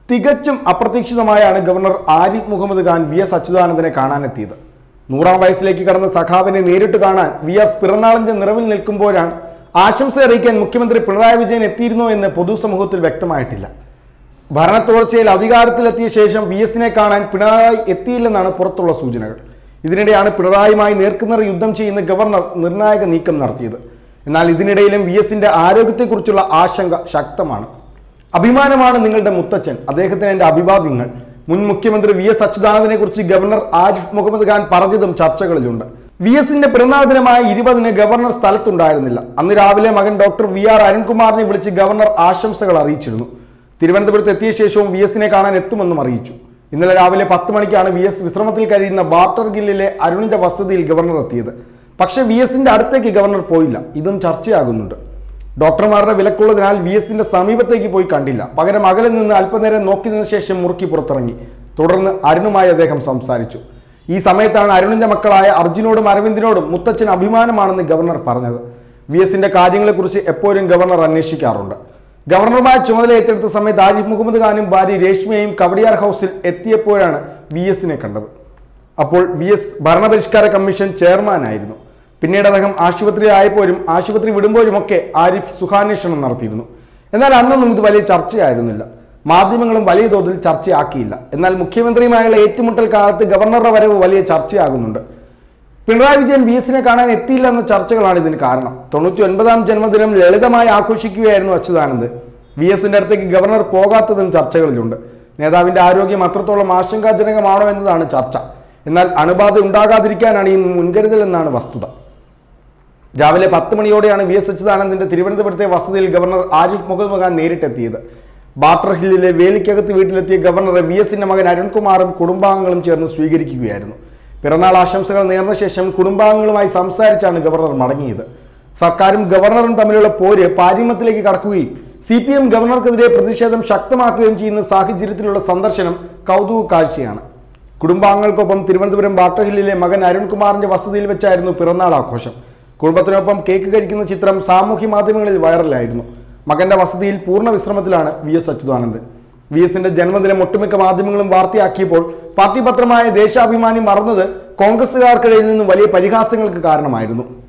തികച്ചും അപ്രതീക്ഷിതമായാണ് governor Arif Muhammad Khan V S അച്യുതാനന്ദനെ കാണാനെത്തിയത് നൂറാം വയസ്സിലേക്ക് കടന്ന സഖാവിനെ നേരിട്ട് കാണാൻ വി എസ് പിറന്നാളിന്റെ നിറവിൽ നിൽക്കുമ്പോഴാണ് ആശംസ അറിയിക്കാൻ മുഖ്യമന്ത്രി പിണറായി വിജയൻ എത്തിയിരുന്നോ എന്ന് പൊതുസമൂഹത്തിൽ വ്യക്തമായിട്ടില്ല ഭരണ തുടർച്ചയിൽ അധികാരത്തിലെത്തിയ ശേഷം വി എസിനെ കാണാൻ പിണറായി എത്തിയില്ലെന്നാണ് പുറത്തുള്ള സൂചനകൾ ഇതിനിടെയാണ് പിണറായിയുമായി നേർക്കുനേർ യുദ്ധം ചെയ്യുന്ന ഗവർണർ നിർണായക നീക്കം നടത്തിയത് എന്നാൽ ഇതിനിടയിലും വി എസിന്റെ ആരോഗ്യത്തെക്കുറിച്ചുള്ള ആശങ്ക ശക്തമാണ് അഭിമാനമാണ് നിങ്ങളുടെ മുത്തച്ഛൻ അദ്ദേഹത്തിന് എന്റെ അഭിവാദ്യങ്ങൾ മുൻ മുഖ്യമന്ത്രി വി എസ് അച്യുതാനന്ദനെ കുറിച്ച് ഗവർണർ ആരിഫ് മുഹമ്മദ് ഖാൻ പറഞ്ഞതും ചർച്ചകളിലുണ്ട് വി എസിന്റെ പിറന്നാൾ ദിനമായ ഇരുപതിന് ഗവർണർ സ്ഥലത്തുണ്ടായിരുന്നില്ല അന്ന് രാവിലെ മകൻ ഡോക്ടർ വി ആർ അരുൺകുമാറിനെ വിളിച്ച് ഗവർണർ ആശംസകൾ അറിയിച്ചിരുന്നു തിരുവനന്തപുരത്ത് എത്തിയ ശേഷവും വി എസിനെ കാണാൻ എത്തുമെന്നും അറിയിച്ചു ഇന്നലെ രാവിലെ പത്ത് മണിക്കാണ് വി എസ് വിശ്രമത്തിൽ കഴിയുന്ന ബാർട്ടർ ഗില്ലിലെ അരുണിന്റെ വസതിയിൽ ഗവർണർ എത്തിയത് പക്ഷേ വി എസിന്റെ അടുത്തേക്ക് ഗവർണർ പോയില്ല ഇതും ചർച്ചയാകുന്നുണ്ട് ഡോക്ടർമാരുടെ വിലക്കുള്ളതിനാൽ വി എസിന്റെ സമീപത്തേക്ക് പോയി കണ്ടില്ല പകരം അകലെ നിന്ന് അല്പനേരം നോക്കി നിന്ന ശേഷം മുറുക്കി പുറത്തിറങ്ങി തുടർന്ന് അരുണുമായി അദ്ദേഹം സംസാരിച്ചു ഈ സമയത്താണ് അരുണിന്റെ മക്കളായ അർജുനോടും അരവിന്ദിനോടും മുത്തച്ഛൻ അഭിമാനമാണെന്ന് ഗവർണർ പറഞ്ഞത് വി എസിന്റെ കാര്യങ്ങളെക്കുറിച്ച് എപ്പോഴും ഗവർണർ അന്വേഷിക്കാറുണ്ട് ഗവർണറുമായി ചുമതല ഏറ്റെടുത്ത സമയത്ത് ആരിഫ് മുഹമ്മദ് ഖാനും ഭാര്യ രേഷ്മയും കവടിയാർ ഹൗസിൽ എത്തിയപ്പോഴാണ് വി എസിനെ കണ്ടത് അപ്പോൾ വി എസ് ഭരണപരിഷ്കാര കമ്മീഷൻ ചെയർമാനായിരുന്നു പിന്നീട് അദ്ദേഹം ആശുപത്രിയിലായപ്പോഴും ആശുപത്രി വിടുമ്പോഴുമൊക്കെ ആരിഫ് സുഖാന്വേഷണം നടത്തിയിരുന്നു എന്നാൽ അന്നൊന്നും ഇത് വലിയ ചർച്ചയായിരുന്നില്ല മാധ്യമങ്ങളും വലിയ തോതിൽ ചർച്ചയാക്കിയില്ല എന്നാൽ മുഖ്യമന്ത്രിയുമായുള്ള ഏറ്റുമുട്ടൽ കാലത്ത് ഗവർണറുടെ വരവ് വലിയ ചർച്ചയാകുന്നുണ്ട് പിണറായി വിജയൻ വി എസിനെ കാണാൻ എത്തിയില്ല എന്ന ചർച്ചകളാണ് ഇതിന് കാരണം തൊണ്ണൂറ്റി ഒൻപതാം ജന്മദിനം ലളിതമായി ആഘോഷിക്കുകയായിരുന്നു അച്യുതാനന്ദ് വി എസിന്റെ അടുത്തേക്ക് ഗവർണർ പോകാത്തതും ചർച്ചകളിലുണ്ട് നേതാവിന്റെ ആരോഗ്യം അത്രത്തോളം ആശങ്കാജനകമാണോ എന്നതാണ് ചർച്ച എന്നാൽ അണുബാധ ഉണ്ടാകാതിരിക്കാനാണ് ഈ മുൻകരുതൽ എന്നാണ് വസ്തുത രാവിലെ പത്ത് മണിയോടെയാണ് വി എസ് അച്യുതാനന്ദന്റെ തിരുവനന്തപുരത്തെ വസതിയിൽ ഗവർണർ ആരിഫ് മുഹമ്മദ് ഖാൻ നേരിട്ടെത്തിയത് ബാട്ടർ ഹില്ലിലെ വേലിക്കകത്ത് വീട്ടിലെത്തിയ ഗവർണറെ വി എസിന്റെ മകൻ അരുൺകുമാറും കുടുംബാംഗങ്ങളും ചേർന്ന് സ്വീകരിക്കുകയായിരുന്നു പിറന്നാൾ ആശംസകൾ നേർന്ന ശേഷം കുടുംബാംഗങ്ങളുമായി സംസാരിച്ചാണ് ഗവർണർ മടങ്ങിയത് സർക്കാരും ഗവർണറും തമ്മിലുള്ള പോര് പാരിമത്തിലേക്ക് കടക്കുകയും സി പി എം ഗവർണർക്കെതിരെ പ്രതിഷേധം ശക്തമാക്കുകയും ചെയ്യുന്ന സാഹചര്യത്തിലുള്ള സന്ദർശനം കൗതുക കാഴ്ചയാണ് കുടുംബാംഗങ്ങൾക്കൊപ്പം തിരുവനന്തപുരം ബാട്ടർ ഹില്ലിലെ മകൻ അരുൺകുമാറിന്റെ വസതിയിൽ വെച്ചായിരുന്നു പിറന്നാൾ ആഘോഷം കുടുംബത്തിനൊപ്പം കേക്ക് കഴിക്കുന്ന ചിത്രം സാമൂഹ്യ മാധ്യമങ്ങളിൽ വൈറലായിരുന്നു മകന്റെ വസതിയിൽ പൂർണ്ണ വിശ്രമത്തിലാണ് വി എസ് അച്യുതാനന്ദൻ വി എസിന്റെ ജന്മദിനം ഒട്ടുമിക്ക മാധ്യമങ്ങളും വാർത്തയാക്കിയപ്പോൾ പാർട്ടി പത്രമായ ദേശാഭിമാനി മറന്നത് കോൺഗ്രസുകാർക്കിടയിൽ നിന്ന് വലിയ പരിഹാസങ്ങൾക്ക് കാരണമായിരുന്നു